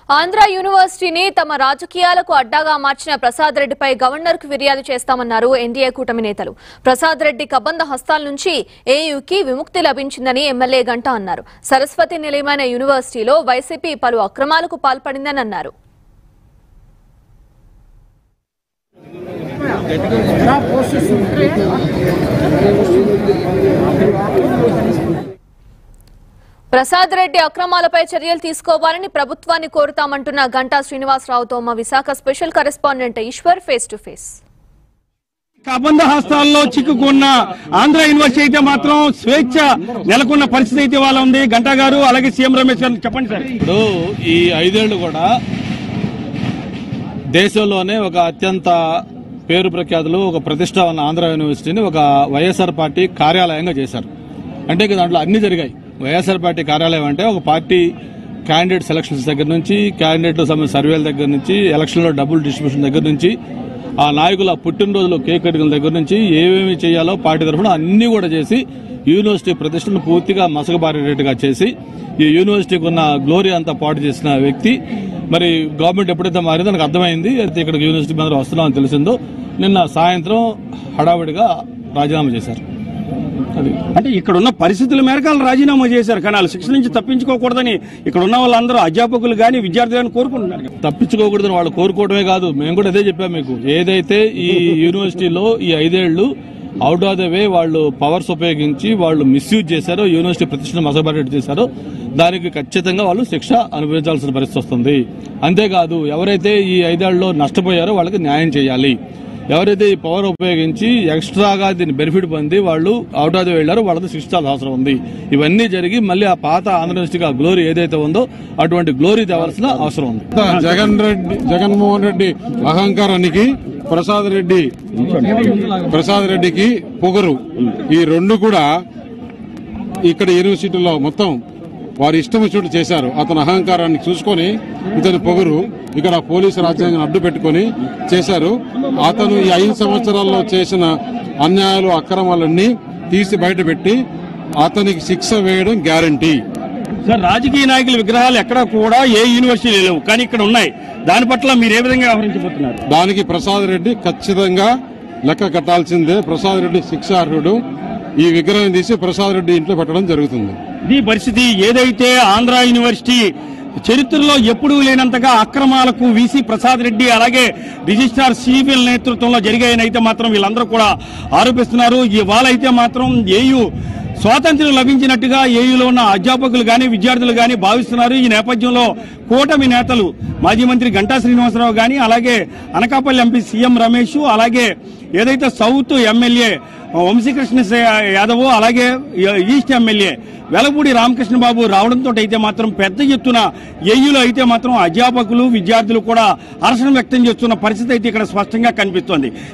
ఆంధ్ర యూనివర్సిటీని తమ రాజకీయాలకు అడ్డాగా మార్చిన ప్రసాద్ రెడ్డిపై గవర్నర్ కు ఫిర్యాదు చేస్తామన్నారు ఎన్డీఏ కూటమి నేతలు ప్రసాద్ రెడ్డి కబంధ హస్తాల నుంచి ఏయూకి విముక్తి లభించిందని ఎమ్మెల్యే గంట అన్నారు సరస్వతి నిలయమైన యూనివర్సిటీలో వైసీపీ పలు అక్రమాలకు పాల్పడిందని అన్నారు ప్రసాద్ రెడ్డి అక్రమాలపై చర్యలు తీసుకోవాలని ప్రభుత్వాన్ని కోరుతామంటున్న గంటా శ్రీనివాసరావుతో మా Visakha special correspondent Eswar face to face కబంధ హస్తాల్లో చిక్కుకున్న ఆంధ్ర యూనివర్సిటీ అయితే మాత్రం స్వేచ్ఛ నెలకొన్న పరిస్థితి అయితే వాళ్ళ ఉంది గంటా గారు అలాగే సీఎం రమేష్ గారు చెప్పండి సార్ ఇప్పుడు ఈ ఐదేళ్లు కూడా దేశంలోనే ఒక అత్యంత పేరు ప్రఖ్యాతులు ఒక ప్రతిష్ట ఉన్న ఆంధ్ర యూనివర్సిటీని ఒక వైఎస్ఆర్ పార్టీ కార్యాలయంగా చేశారు అంటే ఇక దాంట్లో అన్ని జరిగాయి వైఎస్ఆర్ పార్టీ కార్యాలయం అంటే ఒక పార్టీ క్యాండిడేట్ సెలక్షన్స్ దగ్గర నుంచి క్యాండిడేట్ సంబంధించిన సర్వేల దగ్గర నుంచి ఎలక్షన్లో డబ్బులు డిస్ట్రిబ్యూషన్ దగ్గర నుంచి ఆ నాయకుల పుట్టినరోజులో కేక్ కటింగ్ దగ్గర నుంచి ఏమేమి చేయాలో పార్టీ తరఫున అన్ని కూడా చేసి యూనివర్సిటీ ప్రతిష్టను పూర్తిగా మసకబారేటట్టుగా చేసి ఈ యూనివర్సిటీకి ఉన్న గ్లోరీ అంతా పాటు చేసిన వ్యక్తి మరి గవర్నమెంట్ ఎప్పుడైతే మారిందో నాకు అర్థమైంది అయితే ఇక్కడ యూనివర్సిటీ మీద వస్తున్నామని తెలిసిందో నిన్న సాయంత్రం హడావిడిగా రాజీనామా చేశారు అది అంటే ఇక్కడ ఉన్న పరిస్థితుల మేరకు వాళ్ళు రాజీనామా చేశారు కానీ వాళ్ళు శిక్ష నుంచి తప్పించుకోకూడదని ఇక్కడ ఉన్న వాళ్ళందరూ అధ్యాపకులు కానీ విద్యార్థులు కానీ కోరుకుంటున్నారు తప్పించుకోకూడదని వాళ్ళు కోరుకోవడమే కాదు మేము కూడా అదే చెప్పాం మీకు ఏదైతే ఈ యూనివర్సిటీలో ఈ ఐదేళ్లు అవుట్ ఆఫ్ ద వే వాళ్ళు పవర్స్ ఉపయోగించి వాళ్ళు మిస్యూజ్ చేశారో యూనివర్సిటీ ప్రతిష్టను మసబడేట్ చేశారో దానికి ఖచ్చితంగా వాళ్ళు శిక్ష అనుభవించాల్సిన పరిస్థితి వస్తుంది అంతేకాదు ఎవరైతే ఈ ఐదేళ్లలో నష్టపోయారో వాళ్ళకి న్యాయం చేయాలి ఎవరైతే ఈ పవర్ ఉపయోగించి ఎక్స్ట్రాగా దీన్ని బెనిఫిట్ పొంది వాళ్ళు అవుట్ ఆఫ్ ది వెళ్ళారో వాళ్ళతో శిక్షించాల్సిన అవసరం ఉంది ఇవన్నీ జరిగి మళ్ళీ ఆ పాత ఆంధ్ర యూనివర్సిటీకి ఆ గ్లోరీ ఏదైతే ఉందో అటువంటి గ్లోరీ తేవాల్సిన అవసరం ఉంది జగన్ రెడ్డి జగన్మోహన్ రెడ్డి అహంకారానికి ప్రసాద్ రెడ్డి ప్రసాద్ రెడ్డికి పొగరు ఈ రెండు కూడా ఇక్కడ యూనివర్సిటీలో మొత్తం వారి ఇష్టం వచ్చినట్టు చేశారు అతని అహంకారాన్ని చూసుకొని ఇతని పొగరు ఇక్కడ పోలీసు రాజ్యాంగం అడ్డు పెట్టుకొని చేశారు అతను ఈ ఐదు సంవత్సరాల్లో చేసిన అన్యాయాలు అక్రమాలన్నీ తీసి బయటపెట్టి అతనికి శిక్ష వేయడం గ్యారంటీ సార్ రాజకీయ నాయకుల విగ్రహాలు ఎక్కడ కూడా ఏ యూనివర్సిటీ లేవు కానీ ఇక్కడ ఉన్నాయి దాని పట్ల మీరు ఏ విధంగా వ్యవహరించబోతున్నారు దానికి ప్రసాద్ రెడ్డి ఖచ్చితంగా లెక్క కట్టాల్సిందే ప్రసాద్ రెడ్డి శిక్షార్హుడు ఈ విగ్రహం తీసి ప్రసాద్ రెడ్డి ఇంట్లో పెట్టడం జరుగుతుంది ఇది పరిస్థితి ఏదైతే ఆంధ్ర యూనివర్సిటీ చరిత్రలో ఎప్పుడూ లేనంతగా అక్రమాలకు వీసీ ప్రసాద్ రెడ్డి అలాగే రిజిస్ట్రార్ సివిల్ నేతృత్వంలో జరిగాయని అయితే మాత్రం వీళ్ళందరూ కూడా ఆరోపిస్తున్నారు ఇవాళ అయితే మాత్రం ఏయు స్వాతంత్ర్యం లభించినట్టుగా ఏయులో ఉన్న అధ్యాపకులు గాని విద్యార్థులు గాని భావిస్తున్నారు ఈ నేపథ్యంలో కూటమి నేతలు మాజీ మంత్రి గంటా శ్రీనివాసరావు గాని అలాగే అనకాపల్లి ఎంపీ సీఎం రమేష్ అలాగే ఏదైతే సౌత్ ఎమ్మెల్యే వంశీకృష్ణ యాదవ్ అలాగే ఈస్ట్ ఎమ్మెల్యే వెలపూడి రామకృష్ణ బాబు రావడంతో అయితే మాత్రం పెద్ద ఎత్తున ఏయులో అయితే మాత్రం అధ్యాపకులు విద్యార్థులు కూడా హర్షణ వ్యక్తం చేస్తున్న పరిస్థితి అయితే ఇక్కడ స్పష్టంగా కనిపిస్తోంది